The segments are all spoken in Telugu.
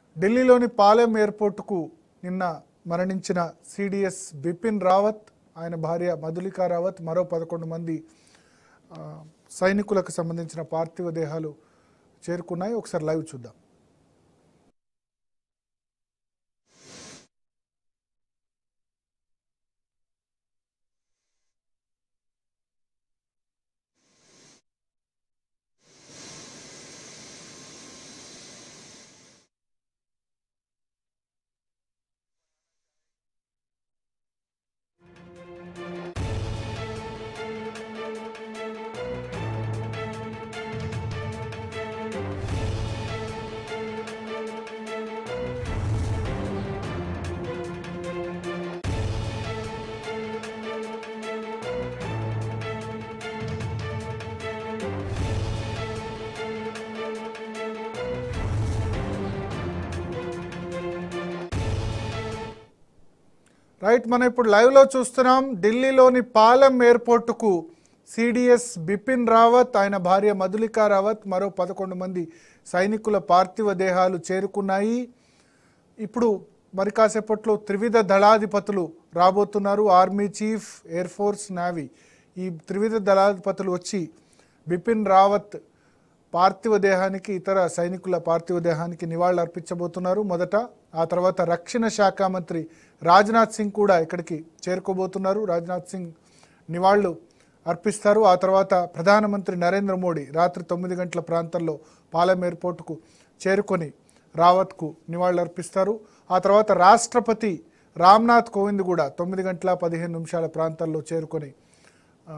ఢిల్లీలోని పాలెం ఎయిర్పోర్టుకు నిన్న మరణించిన సిడిఎస్ బిపిన్ రావత్ ఆయన భార్య మధులికా రావత్ మరో పదకొండు మంది ఆ, సైనికులకు సంబంధించిన పార్థివ దేహాలు చేరుకున్నాయి ఒకసారి లైవ్ చూద్దాం రైట్ మనం ఇప్పుడు లైవ్లో చూస్తున్నాం ఢిల్లీలోని పాలెం ఎయిర్పోర్టుకు సిడిఎస్ బిపిన్ రావత్ ఆయన భార్య మధులికా రావత్ మరో పదకొండు మంది సైనికుల పార్థివ దేహాలు చేరుకున్నాయి ఇప్పుడు మరి కాసేపట్లో త్రివిధ దళాధిపతులు రాబోతున్నారు army chief air force navy ఈ త్రివిధ దళాధిపతులు వచ్చి బిపిన్ రావత్ పార్థివ దేహానికి ఇతర సైనికుల పార్థివ దేహానికి నివాళులు అర్పించబోతున్నారు మొదట ఆ తర్వాత రక్షణ శాఖ మంత్రి రాజ్నాథ్ సింగ్ కూడా ఇక్కడికి చేరుకోబోతున్నారు రాజ్నాథ్ సింగ్ నివాళులు అర్పిస్తారు ఆ తర్వాత ప్రధానమంత్రి నరేంద్ర మోడీ రాత్రి తొమ్మిది గంటల ప్రాంతంలో పాలెం ఎయిర్పోర్టుకు చేరుకొని రావత్కు నివాళులు అర్పిస్తారు ఆ తర్వాత రాష్ట్రపతి రామ్నాథ్ కోవింద్ కూడా తొమ్మిది గంటల పదిహేను నిమిషాల ప్రాంతాల్లో చేరుకొని ఆ,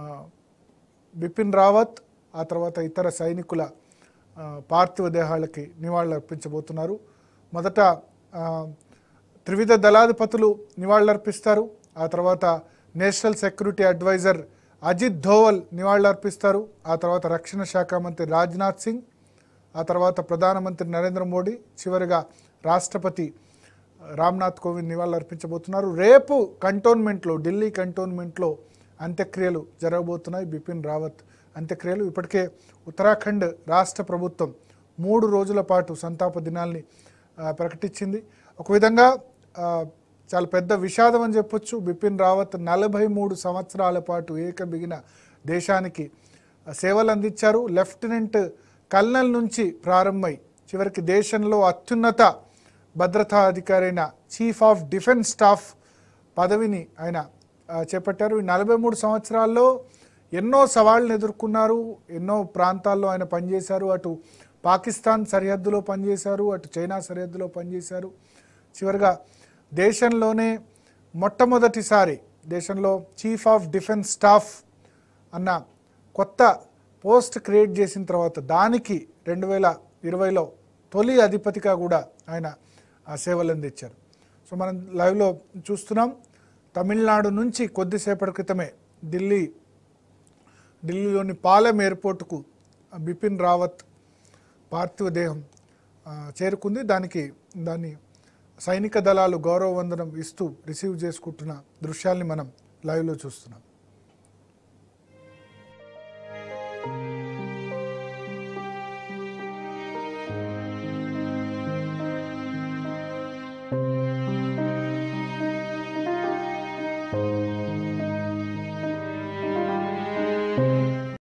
బిపిన్ రావత్ ఆ తర్వాత ఇతర సైనికుల ఆ, పార్థివ దేహాలకి నివాళులు అర్పించబోతున్నారు మొదట ఆ, త్రివిధ దళాధిపతులు నివాళులర్పిస్తారు ఆ తర్వాత national security adviser Ajit Doval నివాళులర్పిస్తారు ఆ తర్వాత రక్షణ శాఖ మంత్రి రాజ్నాథ్ సింగ్ ఆ తర్వాత ప్రధానమంత్రి నరేంద్ర మోడీ చివరిగా రాష్ట్రపతి రామ్నాథ్ కోవింద్ నివాళులు అర్పించబోతున్నారు రేపు కంటోన్మెంట్లో ఢిల్లీ కంటోన్మెంట్లో అంత్యక్రియలు జరగబోతున్నాయి బిపిన్ రావత్ అంత్యక్రియలు ఇప్పటికే ఉత్తరాఖండ్ రాష్ట్ర ప్రభుత్వం మూడు రోజుల పాటు సంతాప దినాల్ని ఆ, ప్రకటించింది ఒక విధంగా ఆ, చాలా పెద్ద విషాదం అని చెప్పొచ్చు బిపిన్ రావత్ నలభై మూడు సంవత్సరాల పాటు ఏకబిగిన దేశానికి ఆ, సేవలు అందించారు లెఫ్టినెంట్ కల్నల్ నుంచి ప్రారంభమై చివరికి దేశంలో అత్యున్నత భద్రతా అధికారి అయిన చీఫ్ ఆఫ్ డిఫెన్స్ స్టాఫ్ పదవిని ఆయన ఆ, చేపట్టారు ఈ నలభై మూడు సంవత్సరాల్లో ఎన్నో సవాళ్ళను ఎదుర్కొన్నారు ఎన్నో ప్రాంతాల్లో ఆయన పనిచేశారు అటు పాకిస్తాన్ సరిహద్దులో పనిచేశారు అటు చైనా సరిహద్దులో పనిచేశారు చివరిగా దేశంలోనే మొట్టమొదటిసారి దేశంలో చీఫ్ ఆఫ్ డిఫెన్స్ స్టాఫ్ అన్న కొత్త పోస్ట్ క్రియేట్ చేసిన తర్వాత దానికి రెండు వేల ఇరవైలో తొలి అధిపతిగా కూడా ఆయన ఆ సేవలు అందించారు సో మనం లైవ్లో చూస్తున్నాం తమిళనాడు నుంచి కొద్దిసేపటి క్రితమే ఢిల్లీ ఢిల్లీలోని పాలెం ఎయిర్పోర్టుకు బిపిన్ రావత్ పార్థివ దేహం ఆ, చేరుకుంది దానికి దాన్ని సైనిక దళాలు గౌరవ వందనం ఇస్తూ రిసీవ్ చేసుకుంటున్న దృశ్యాల్ని మనం లైవ్లో చూస్తున్నాం